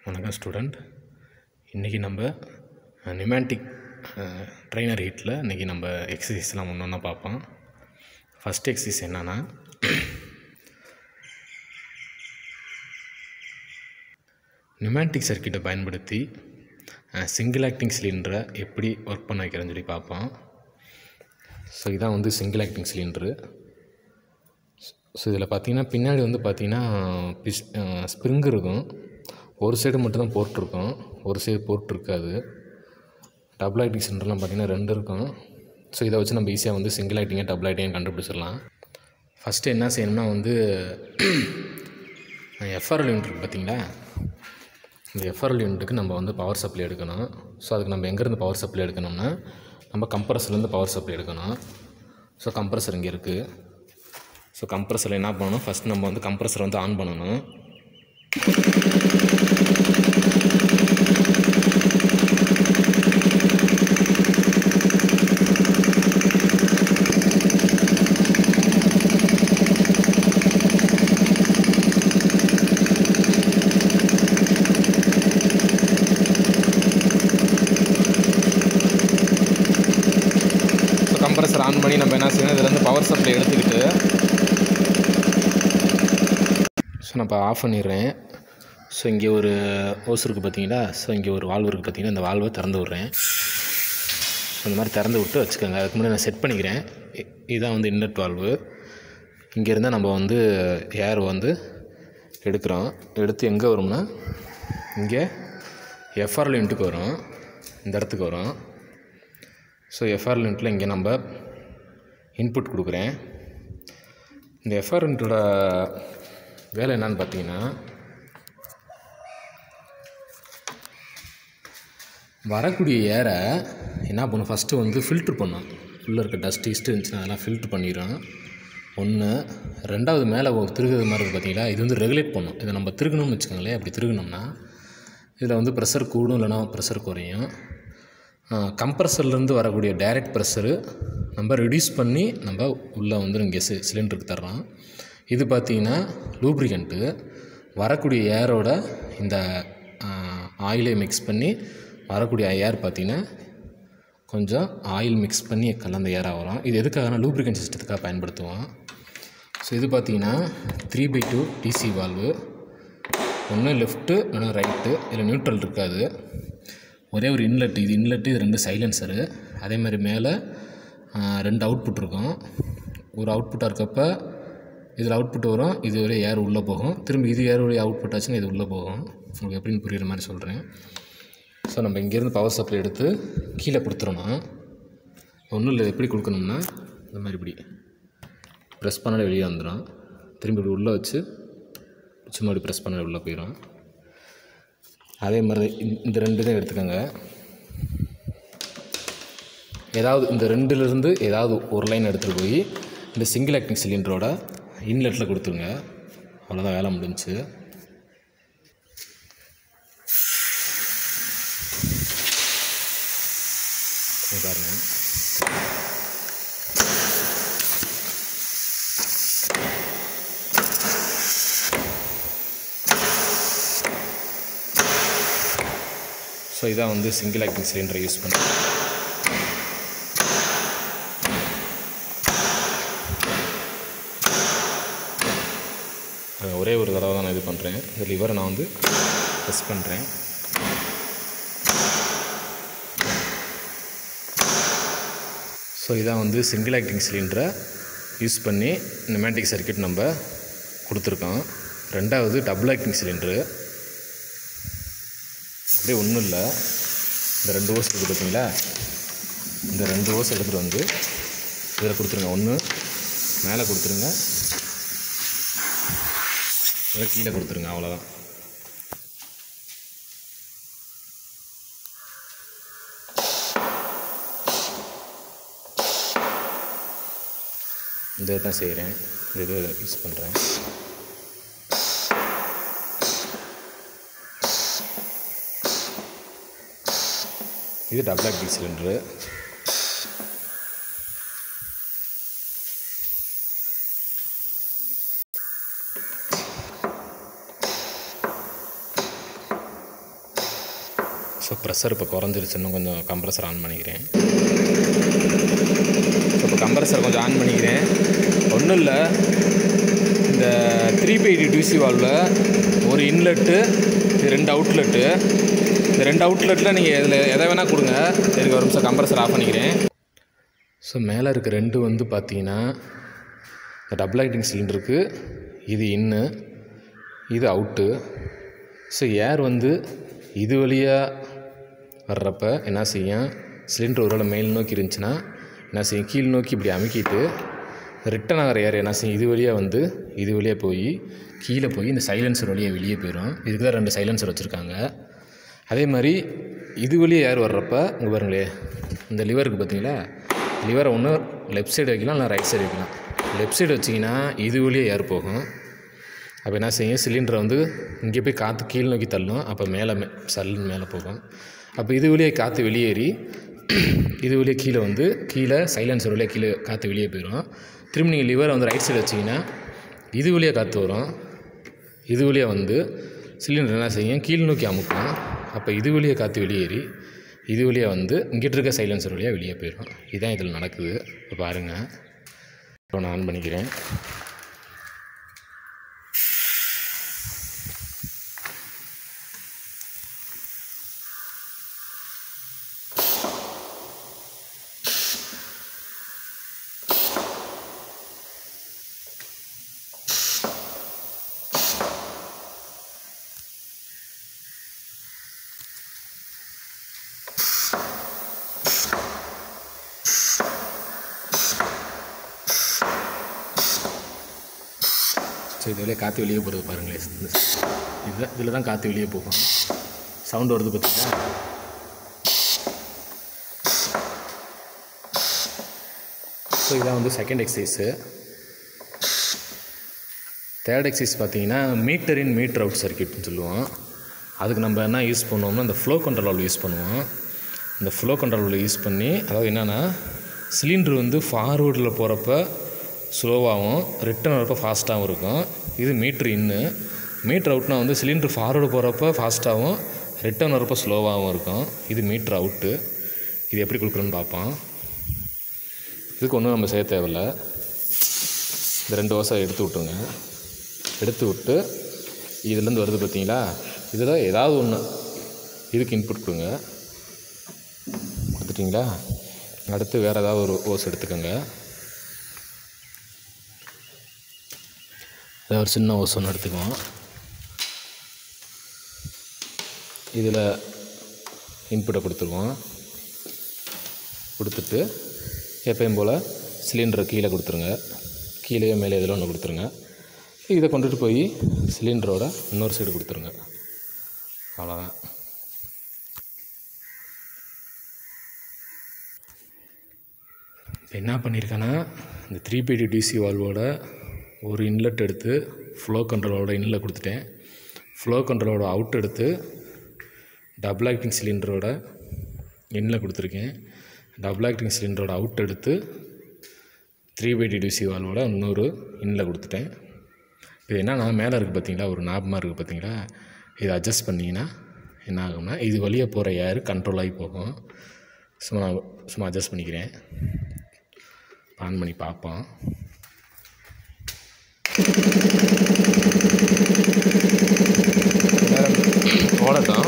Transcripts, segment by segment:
வணக்கம் ஸ்டூடெண்ட் இன்றைக்கி நம்ம நிமேண்டிக் ட்ரைனர் ஹீட்டில் இன்றைக்கி நம்ம எக்ஸசைஸ்லாம் ஒன்று ஒன்றா பார்ப்போம் ஃபஸ்ட் எக்ஸசைஸ் என்னென்னா நிமேண்டிக் சர்க்கியூட்டை பயன்படுத்தி சிங்கிள் ஆக்டிங் சிலிண்டரை எப்படி ஒர்க் பண்ண வைக்கிறேன்னு சொல்லி பார்ப்போம் ஸோ இதான் வந்து சிங்கிள் ஆக்டிங் சிலிண்டரு ஸோ இதில் பார்த்தீங்கன்னா பின்னாடி வந்து பார்த்தீங்கன்னா பிஸ் ஸ்ப்ரிங் இருக்கும் ஒரு சைடு மட்டும்தான் போர்ட் இருக்கும் ஒரு சைடு போர்ட் இருக்காது டபுள் ஆக்டிங் சிலிண்டர்லாம் பார்த்தீங்கன்னா ரெண்டு இருக்கும் ஸோ இதை வச்சு நம்ம ஈஸியாக வந்து சிங்கிள் ஆக்டிங்காக டபுள் ஆக்டிங்காக கண்டுபிடிச்சிடலாம் ஃபஸ்ட்டு என்ன செய்யணும்னா வந்து எஃப்ஆர்எல் யூனிட் இருக்குது பார்த்தீங்களா இந்த எஃப்ஆர்எல் யூனிட்டுக்கு நம்ம வந்து பவர் சப்ளை எடுக்கணும் ஸோ அதுக்கு நம்ம எங்கேருந்து பவர் சப்ளை எடுக்கணும்னா நம்ம கம்ப்ரஸர்லேருந்து பவர் சப்ளை எடுக்கணும் ஸோ கம்ப்ரஸர் இங்கே இருக்குது ஸோ கம்ப்ரஸரில் என்ன பண்ணணும் ஃபஸ்ட் நம்ம வந்து கம்ப்ரஸரை வந்து ஆன் பண்ணணும் ஸோ கம்ப்ரஸர் ஆன் பண்ணி நம்ம என்ன செய்யணும் இதுலேருந்து பவர் சப்ளை எடுத்துக்கிட்டு ஸோ நான் இப்போ ஆஃப் பண்ணிடுறேன் ஸோ இங்கே ஒரு ஓஸ் இருக்குது பார்த்தீங்களா ஸோ இங்கே ஒரு வால்வு இருக்குது பார்த்தீங்கன்னா இந்த வால்வை திறந்து விட்றேன் ஸோ இந்த மாதிரி திறந்து விட்டு வச்சுக்கோங்க அதுக்கு முன்னாடி நான் செட் பண்ணிக்கிறேன் இ- இதுதான் வந்து இன்னட் வால்வு இங்கேருந்தால் நம்ம வந்து ஏர் வந்து எடுக்கிறோம் எடுத்து எங்கே வரும்னா இங்கே எஃப்ஆர்எல் யூனிட்டுக்கு வரும் இந்த இடத்துக்கு வரும் ஸோ எஃப்ஆர் யூனிட்டில் இங்கே நம்ம இன்புட் கொடுக்குறேன் இந்த எஃப்ஆர் யூனிட்டோட வேலை என்னன்னு பார்த்தீங்கன்னா வரக்கூடிய ஏரை என்ன பண்ணும் ஃபஸ்ட்டு வந்து ஃபில்ட்ரு பண்ணும் உள்ளே இருக்க டஸ்ட் இஸ்ட் இருந்துச்சுன்னா அதெல்லாம் ஃபில்ட்ரு பண்ணிடும் ஒன்று ரெண்டாவது மேலே ஒரு திருகுறது மாதிரி இருக்குது பார்த்தீங்களா இது வந்து ரெகுலேட் பண்ணும் இதை நம்ம திருகணும்னு வச்சுக்கோங்களேன் அப்படி திருகுனோம்னா இதில் வந்து ப்ரெஷர் கூடும் இல்லைனா ப்ரெஷர் குறையும் கம்ப்ரஸர்லேருந்து வரக்கூடிய டைரக்ட் ப்ரெஷரு நம்ம ரெடியூஸ் பண்ணி நம்ம உள்ளே வந்து இங்கே சி சிலிண்டருக்கு தர்றோம் இது பார்த்திங்கன்னா லூப்ரிகண்ட்டு வரக்கூடிய ஏரோட இந்த ஆயிலை மிக்ஸ் பண்ணி வரக்கூடிய ஏர் பார்த்திங்கன்னா கொஞ்சம் ஆயில் மிக்ஸ் பண்ணி கலந்த ஏராக வரும் இது எதுக்காகனா லூப்ரிகன்ட் சிஸ்டத்துக்காக பயன்படுத்துவோம் ஸோ இது பார்த்திங்கன்னா three by two DC valve ஒன்று லெஃப்ட்டு இல்லைனா ரைட்டு இதில் நியூட்ரல் இருக்காது ஒரே ஒரு இன்லெட் இது இன்லெட்டு இது ரெண்டு சைலன்சரு அதே மாதிரி மேலே ஆ, ரெண்டு அவுட்புட் இருக்கும் ஒரு அவுட்புட்டாக இருக்கப்ப இதில் அவுட்புட் வரும் இது ஒரே ஏர் உள்ளே போகும் திரும்பி இது ஏர் ஒரே அவுட்புட் ஆச்சுன்னா இது உள்ளே போகும் உங்களுக்கு எப்படின்னு புரியுற மாதிரி சொல்கிறேன் ஸோ நம்ம இங்கேருந்து பவர் சப்ளை எடுத்து கீழே கொடுத்துறோம் ஒன்றும் இல்லை எப்படி கொடுக்கணும்னா இந்த மாதிரி இப்படி ப்ரெஸ் பண்ணாலே வெளியே வந்துடும் திரும்பி இப்படி உள்ளே வச்சு சும்மா இப்படி ப்ரெஸ் பண்ணாலே உள்ளே போயிடும் அதே மாதிரி இந்த- இந்த ரெண்டு தான் எடுத்துக்கோங்க ஏதாவது இந்த ரெண்டுலேருந்து ஏதாவது ஒரு லைன் எடுத்துகிட்டு போய் இந்த சிங்கிள் ஆக்டிங் சிலிண்டரோட இன்லெட்டில் கொடுத்துருங்க அவ்வளோதான் வேலை முடிஞ்சுச்சு இங்க பாருங்க ஸோ இதான் வந்து சிங்கிள் ஆக்டிங் சிலிண்டரை யூஸ் பண்ணுறேன் ஒரே ஒரு தடவை தான் நான் இது பண்ணுறேன் இந்த லிவரை நான் வந்து ப்ரெஸ் பண்ணுறேன் ஸோ இதான் வந்து சிங்கிள் ஆக்டிங் சிலிண்டரை யூஸ் பண்ணி நிமேட்டிக் சர்க்யூட் நம்ம கொடுத்துருக்கோம் ரெண்டாவது டபுள் ஆக்டிங் சிலிண்டரு அப்படியே ஒன்றும் இல்லை இந்த ரெண்டு ஓஸ் இருக்குது பார்த்தீங்களா இந்த ரெண்டு ஓஸ் எடுத்துகிட்டு வந்து இதில் கொடுத்துருங்க ஒன்று மேலே கொடுத்துருங்க இதை கீழே கொடுத்துருங்க அவ்வளோதான் இந்த இதை தான் செய்கிறேன் இந்த இது யூஸ் பண்ணுறேன் இது double acting cylinder so pressure இப்போ குறைஞ்சிருச்சு இன்னும் கொஞ்சம் கம்ப்ரஸர் ஆன் பண்ணிக்கிறேன் ஸோ இப்போ கம்ப்ரஸர் கொஞ்சம் ஆன் பண்ணிக்கிறேன் ஒன்றும் இல்லை இந்த த்ரீ பை டியூசி வால்வில் ஒரு இன்லெட்டு இது ரெண்டு அவுட்லெட்டு இந்த ரெண்டு அவுட்லெட்டில் நீங்கள் இதில் எதை வேணால் கொடுங்க எனக்கு ஒரு நிமிஷம் கம்ப்ரஸர் ஆஃப் பண்ணிக்கிறேன் ஸோ மேலே இருக்க ரெண்டு வந்து பார்த்தீங்கன்னா இந்த டபுள் லைட்டிங் சிலிண்டருக்கு இது இன்னு இது அவுட்டு ஸோ ஏர் வந்து இது வழியாக வர்றப்ப என்ன செய்யும் சிலிண்டர் ஒருவேளை மேல் நோக்கி இருந்துச்சுன்னா என்ன செய்யும் கீழ் நோக்கி இப்படி அமுக்கிட்டு ரிட்டன் ஆகிற ஏர் என்ன செய்யும் இது வழியாக வந்து இது வழியாக போய் கீழே போய் இந்த சைலன்சர் வழியாக வெளியே போயிடும் இதுக்கு தான் ரெண்டு சைலன்சர் வச்சுருக்காங்க அதே மாதிரி இது வழியாக ஏர் வர்றப்ப இங்கே பாருங்களே இந்த லிவருக்கு பார்த்தீங்களா லிவரை ஒன்று லெஃப்ட் சைடு வைக்கலாம் இல்லை ரைட் சைடு வைக்கலாம் லெஃப்ட் சைடு வச்சிங்கன்னா இது வழியாக ஏர் போகும் அப்போ என்ன செய்யும் சிலிண்டரை வந்து இங்கே போய் காற்று கீழ் நோக்கி தள்ளும் அப்போ மேலே மே சல்லுன்னு மேலே போகும் அப்போ இது வழியாக காற்று வெளியேறி இது வழியாக கீழே வந்து கீழே சைலன்சர் வழியாக கீழே காற்று வெளியே போயிடும் திரும்பி நீங்கள் லிவரை வந்து ரைட் சைடு வச்சிங்கன்னா இது வழியாக காற்று வரும் இது வழியாக வந்து சிலிண்டர் என்ன செய்யும் கீழ் நோக்கி அமுக்கும் அப்போ இது வழியாக காற்று வெளியேறி இது வழியாக வந்து இங்கிட்ட இருக்க சைலன்சர் வழியாக வெளியே போயிடும் இதுதான் இதில் நடக்குது இப்போ பாருங்கள் இப்போ நான் ஆன் பண்ணிக்கிறேன் ஸோ இது வழியாக காற்று வெளியே போகிறது பாருங்களேன் இது இதில் தான் காற்று வெளியே போகும் சவுண்ட் வருது பார்த்தீங்களா ஸோ இதான் வந்து செகண்ட் எக்ஸசைஸு தேர்ட் எக்ஸசைஸ் பார்த்தீங்கன்னா மீட்டர் இன் மீட்டர் அவுட் சர்க்கியூட்னு சொல்லுவோம் அதுக்கு நம்ம என்ன யூஸ் பண்ணுவோம்னா இந்த ஃப்ளோ கண்ட்ரோல் யூஸ் பண்ணுவோம் இந்த ஃப்ளோ கண்ட்ரோல் யூஸ் பண்ணி அதாவது என்னென்னா சிலிண்டர் வந்து ஃபார்வேர்டில் போகிறப்ப ஸ்லோவாகவும் ரிட்டர்ன் வரப்போ ஃபாஸ்ட்டாகவும் இருக்கும் இது மீட்ரு இன்னு மீட்ரு அவுட்னா வந்து சிலிண்டர் ஃபார்வேர்டு போகிறப்ப ஃபாஸ்ட்டாகவும் ரிட்டர்ன் வரப்போ ஸ்லோவாகவும் இருக்கும் இது மீட்ரு அவுட்டு இது எப்படி கொடுக்குறோன்னு பார்ப்போம் இதுக்கு ஒன்றும் நம்ம செய்ய தேவையில்ல இந்த ரெண்டு வருஷம் எடுத்து விட்ருங்க எடுத்து விட்டு இதுலேருந்து வருது பார்த்தீங்களா இதில் ஏதாவது ஒன்று இதுக்கு இன்புட் கொடுங்க கொடுத்துட்டிங்களா அடுத்து வேறு ஏதாவது ஒரு ஓஸ் எடுத்துக்கோங்க ஏதாவது ஒரு சின்ன ஓஸ் ஒன்று எடுத்துக்குவோம் இதில் இன்புட்டை கொடுத்துருவோம் கொடுத்துட்டு எப்பயும் போல் சிலிண்டரை கீழே கொடுத்துருங்க கீழே மேலே இதில் ஒன்று கொடுத்துருங்க இதை கொண்டுட்டு போய் சிலிண்டரோட இன்னொரு சைடு கொடுத்துருங்க அவ்வளோதான் என்ன பண்ணியிருக்கேன்னா இந்த த்ரீ பிடி டிசி வால்வோட ஒரு இன்லெட் எடுத்து ஃப்ளோ கண்ட்ரோலோட இன்ல கொடுத்துட்டேன் ஃப்ளோ கண்ட்ரோலோட அவுட் எடுத்து டபுள் ஆக்டிங் சிலிண்டரோட இன்ல கொடுத்துருக்கேன் டபுள் ஆக்டிங் சிலிண்டரோட அவுட் எடுத்து த்ரீ பை டிடிசி வால்வோட இன்னொரு இன்ல கொடுத்துட்டேன் இது என்னன்னா மேலே இருக்குது பார்த்தீங்களா ஒரு நாபமாக இருக்குது பார்த்தீங்களா இதை அட்ஜஸ்ட் பண்ணிங்கன்னா என்ன ஆகும்னா இது வழியாக போகிற ஏர் கண்ட்ரோல் ஆகி போகும் சும்மா நான் சும்மா அட்ஜஸ்ட் பண்ணிக்கிறேன் ஆன் பண்ணி பார்ப்போம் ஓடட்டும்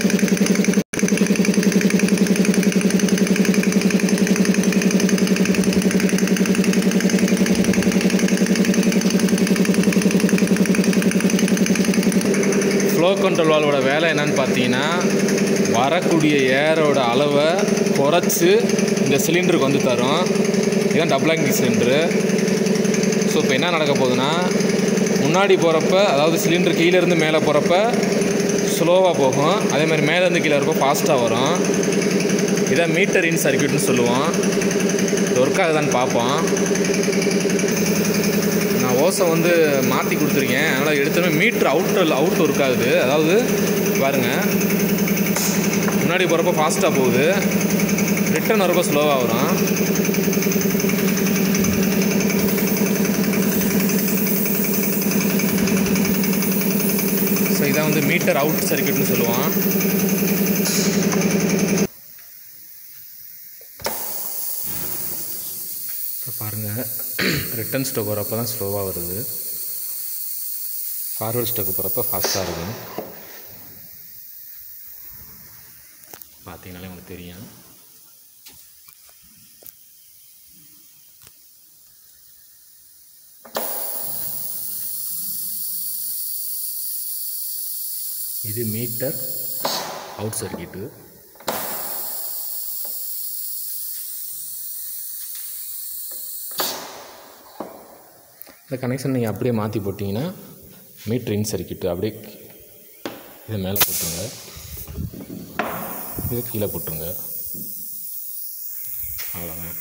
ஃப்ளோ கண்ட்ரோல் வால்வோட வேலை என்னன்னு பார்த்தீங்கன்னா வரக்கூடிய ஏரோட அளவை குறைச்சி இந்த சிலிண்டருக்கு வந்து தரும் இதுதான் டபுள் ஆக்டிங் சிலிண்டரு ஸோ இப்போ என்ன நடக்க போகுதுன்னா முன்னாடி போகிறப்ப அதாவது சிலிண்டர் கீழேருந்து மேலே போகிறப்ப ஸ்லோவாக போகும் அதே மாதிரி மேலேருந்து கீழே இருப்போ ஃபாஸ்ட்டாக வரும் இதான் மீட்டர் இன் சர்க்கியூட்னு சொல்லுவோம் இது ஒர்க் ஆகுதான்னு பார்ப்போம் நான் ஓசை வந்து மாற்றி கொடுத்துருக்கேன் அதனால் எடுத்தோமே மீட்ரு அவுட்டர் அவுட் ஒர்க் ஆகுது அதாவது பாருங்கள் முன்னாடி போகிறப்ப ஃபாஸ்ட்டாக போகுது ரிட்டர்ன் வரப்போ ஸ்லோவாக வரும் ஸோ இதான் வந்து மீட்டர் அவுட் சர்க்கியூட்னு சொல்லுவோம் ஸோ பாருங்கள் ரிட்டன் ஸ்டோக் வரப்போ தான் ஸ்லோவாக வருது ஃபார்வர்ட் ஸ்டோக்கு போகிறப்ப ஃபாஸ்ட்டாக இருக்கும் பார்த்தீங்கனாலே உங்களுக்கு தெரியும் இது மீட்டர் அவுட் சர்க்கியூட்டு இந்த கனெக்ஷன் நீங்கள் அப்படியே மாற்றி போட்டிங்கன்னா மீட்ரு இன் சர்க்கியூட்டு அப்படியே இதை மேலே போட்டுருங்க இது கீழே போட்டுருங்க அவ்வளோதான்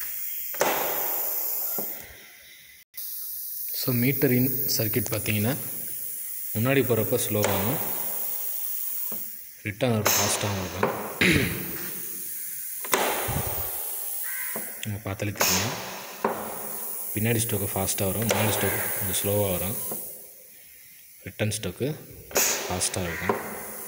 ஸோ மீட்டர் இன் சர்க்கியூட் பார்த்தீங்கன்னா முன்னாடி போகிறப்ப ஸ்லோவாகும் ரிட்டர்ன் ஒரு ஃபாஸ்ட்டாகவும் இருக்கும் நீங்கள் பார்த்தாலே தெரியும் பின்னாடி ஸ்டோக்கு ஃபாஸ்ட்டாக வரும் முன்னாடி ஸ்டோக்கு கொஞ்சம் ஸ்லோவாக வரும் ரிட்டன் ஸ்டோக்கு ஃபாஸ்ட்டாக இருக்கும்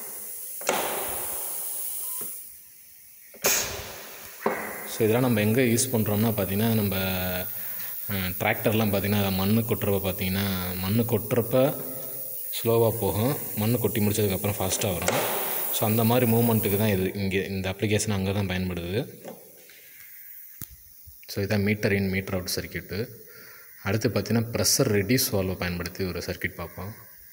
ஸோ இதெல்லாம் நம்ம எங்கே யூஸ் பண்ணுறோம்னா பார்த்திங்கன்னா நம்ம டிராக்டர்லாம் பார்த்திங்கன்னா மண் கொட்டுறப்ப பார்த்திங்கன்னா மண் கொட்டுறப்ப ஸ்லோவாக போகும் மண் கொட்டி முடிச்சதுக்கப்புறம் ஃபாஸ்ட்டாக வரும் ஸோ அந்த மாதிரி மூமெண்ட்டுக்கு தான் இது இங்கே இந்த அப்ளிகேஷன் அங்கே தான் பயன்படுது ஸோ இதான் meter in meter out circuit அடுத்து பார்த்தீங்கன்னா ப்ரெஷர் ரெடியூஸ் வால்வை பயன்படுத்தி ஒரு சர்க்கியூட் பார்ப்போம்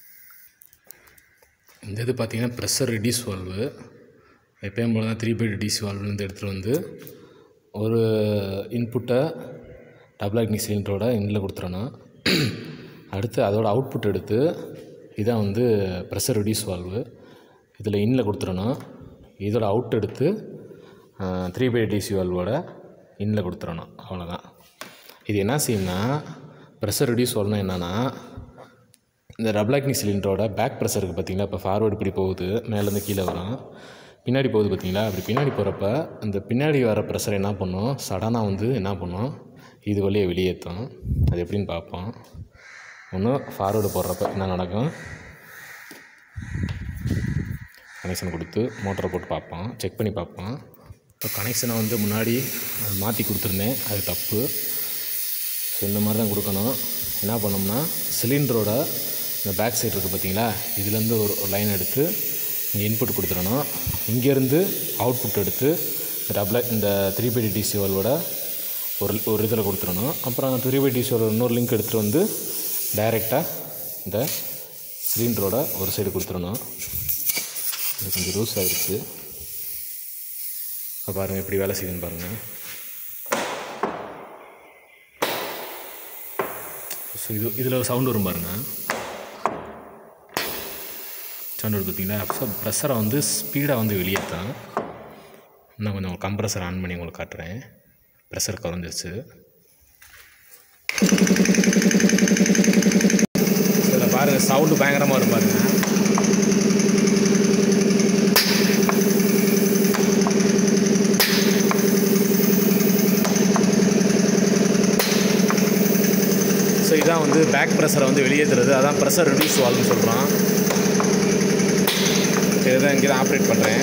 இந்த இது பார்த்தீங்கன்னா ப்ரெஷர் ரெடியூஸ் வால்வு எப்பயும் போல தான் த்ரீ பை டிசி வால்வ்லேருந்து எடுத்துகிட்டு வந்து ஒரு இன்புட்டை டபுள் ஆக்னி சிலிண்டரோட இன்ல கொடுத்துறணும் அடுத்து அதோட அவுட்புட் எடுத்து இதான் வந்து ப்ரெஷர் ரெடியூஸ் வால்வு இதில் இன்ல கொடுத்துறணும் இதோட அவுட் எடுத்து த்ரீ பை டிசி வால்வோட இன்ல கொடுத்துறணும் அவ்வளோதான் இது என்ன செய்யும்னா ப்ரெஷர் ரெடியூஸ் வால்வ்னா என்னென்னா இந்த டபுளாக்னி சிலிண்டரோட பேக் ப்ரெஷர் இருக்குது பார்த்தீங்களா இப்போ ஃபார்வர்டு இப்படி போகுது மேலேருந்து கீழே வரும் பின்னாடி போகுது பார்த்தீங்களா அப்படி பின்னாடி போகிறப்ப அந்த பின்னாடி வர ப்ரெஷர் என்ன பண்ணும் சடனாக வந்து என்ன பண்ணும் இது வழியாக வெளியேற்றும் அது எப்படின்னு பார்ப்போம் ஒன்று ஃபார்வர்டு போடுறப்ப என்ன நடக்கும் கனெக்ஷன் கொடுத்து மோட்டரை போட்டு பார்ப்போம் செக் பண்ணி பார்ப்போம் இப்போ கனெக்ஷனை வந்து முன்னாடி மாற்றி கொடுத்துருந்தேன் அது தப்பு ஸோ இந்த மாதிரி தான் கொடுக்கணும் என்ன பண்ணோம்னா சிலிண்டரோட இந்த பேக் சைடு இருக்குது பார்த்தீங்களா இதுலேருந்து ஒரு லைன் எடுத்து இங்கே இன்புட் கொடுத்துடணும் இங்கேருந்து அவுட்புட் எடுத்து டபுள் இந்த த்ரீ பை டிசி வால்வோட ஒரு ஒரு இதில் கொடுத்துடணும் அப்புறம் த்ரீ பை டிசியோட இன்னொரு லிங்க் எடுத்துகிட்டு வந்து டைரெக்டாக இந்த சிலிண்டரோட ஒரு சைடு கொடுத்துடணும் இது கொஞ்சம் லூஸ் ஆகிடுச்சு இப்போ பாருங்கள் எப்படி வேலை செய்யுதுன்னு பாருங்கள் ஸோ இது இதில் ஒரு சவுண்டு வரும் பாருங்கள் சவுண்டு வருது பார்த்தீங்களா அப்போ ப்ரெஷரை வந்து ஸ்பீடாக வந்து வெளியேற்றான் இன்னும் கொஞ்சம் கம்ப்ரஸர் ஆன் பண்ணி உங்களுக்கு காட்டுறேன் ப்ரெஷர் குறைஞ்சிருச்சு இதில் பாருங்கள் சவுண்டு பயங்கரமாக வரும் பாருங்கள் ஸோ இதான் வந்து பேக் ப்ரெஷரை வந்து வெளியேற்றுறது அதான் ப்ரெஷர் ரிடியூஸ் வால்வ்னு சொல்கிறோம் இதை தான் இங்கே தான் ஆப்ரேட் பண்ணுறேன்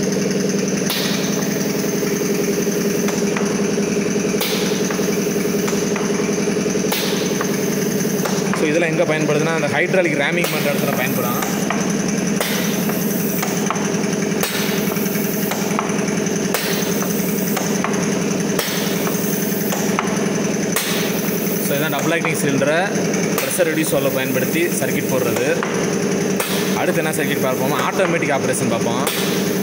ஸோ இதெல்லாம் எங்கே பயன்படுதுன்னா அந்த ஹைட்ராலிக் ரேமிங் பண்ணுற இடத்துல பயன்படும் ஸோ இதான் டபுள் ஆக்டிங் சிலிண்டரை ப்ரெஷர் ரெடியூஸ் வால்வை பயன்படுத்தி சர்க்கியூட் போடுறது அடுத்து என்ன சர்க்கியூட் பார்ப்போம் ஆட்டோமேட்டிக் ஆப்ரேஷன் பார்ப்போம்